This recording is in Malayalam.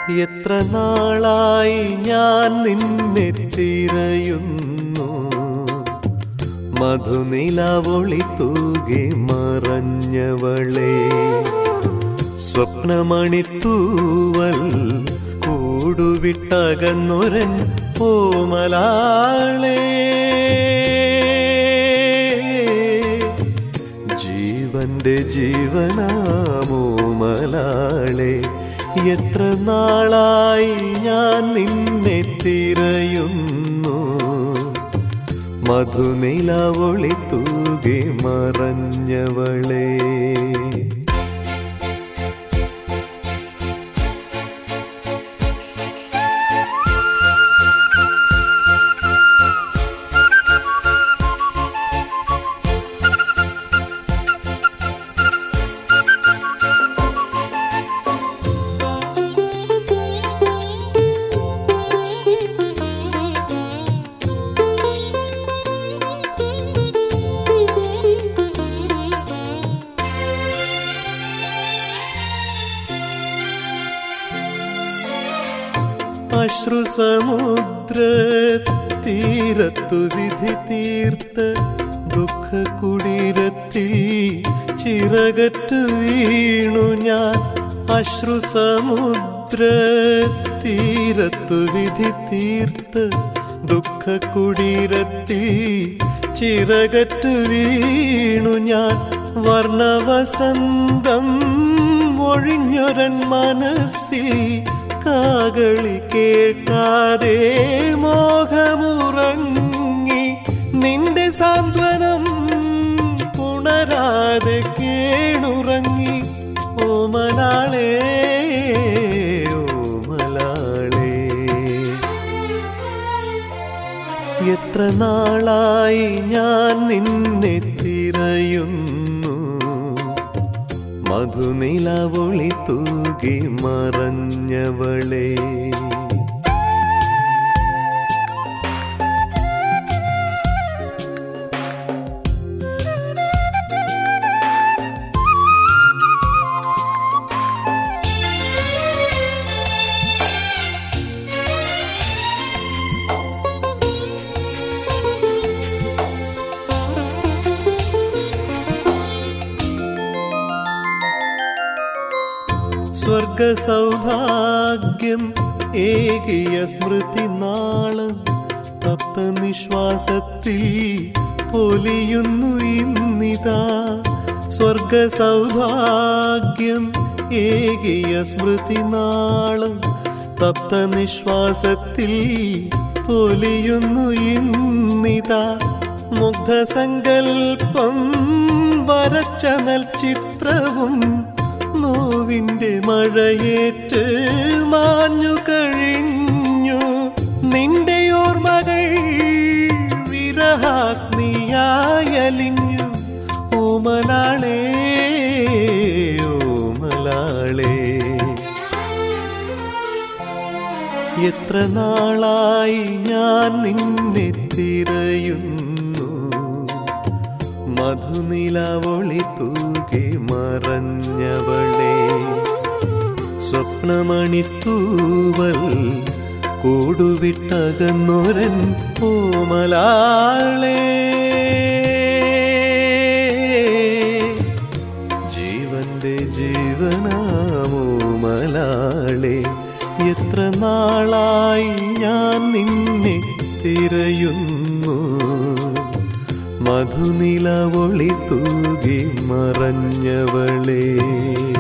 എത്ര നാളായി ഞാൻ നിന്നെ തിരയുന്നു മധുനിലാവൊളി തൂകി മറഞ്ഞവളെ സ്വപ്നമണിത്തൂവൽ കൂടുവിട്ടകന്നൊരൻ ഓമലാളേ ജീവന്റെ ജീവനാമോമലാളെ എത്ര നാളായി ഞാൻ നിന്നെ തിരയുന്നു മധുനിലാവൊളി തൂകി മറഞ്ഞവളേ അശ്രുസമുദ്ര തീരത്തു വിധി തീർത്ത ദുഃഖ കുടീരത്തിൽ ചിറകറ്റ് വീണു ഞാൻ അശ്രുസമുദ്ര തീരത്തു വിധി തീർത്ത ദുഃഖ കുടീരത്തിൽ ചിറകറ്റ് വീണു ഞാൻ വർണ്ണവസന്തം ഒഴിഞ്ഞൊരൻ മനസ്സിൽ കാകളി കേൾക്കാതെ മോഹമുറങ്ങി നിന്റെ സാന്ത്വനം ഉണരാതെ കേണുറങ്ങി ഓമലാളേ ഓമലാളേ എത്ര നാളായി ഞാൻ നിന്നെ തിരയുന്നു മധുനിലാവൊളി തൂകി മറഞ്ഞവളേ സ്വർഗ സൗഭാഗ്യം ഏകിയ സ്മൃതി നാളം തപ്ത നിശ്വാസത്തിൽ പൊലിയുന്നു ഇന്നിതാ സ്വർഗ സൗഭാഗ്യം ഏകിയ സ്മൃതി നാളം തപ്ത നിശ്വാസത്തിൽ പൊലിയുന്നു ഇന്നിതാ മുഗ്ധസങ്കൽപ്പം വരച്ച നൽ ചിത്രവും നോവിന്റെ മഴയേറ്റ് മാഞ്ഞു കഴിഞ്ഞു നിന്റെ ഓർമ്മകൾ വിരഹാഗ്നിയായലിഞ്ഞു ഓമലാളേ ഓമലാളേ എത്ര നാളായി ഞാൻ നിന്നെ തിരയുന്നു മധുനിലാവൊളി തൂകി മറഞ്ഞവളെ സ്വപ്നമണിത്തൂവൽ കൂടുവിട്ടകന്നൊരൻ ഓമലാളേ ജീവന്റെ ജീവനാമോമലാളെ എത്ര നാളായി ഞാൻ നിന്നെ തിരയുന്നു മധുനിലവൊളി തൂകി മറഞ്ഞവളേ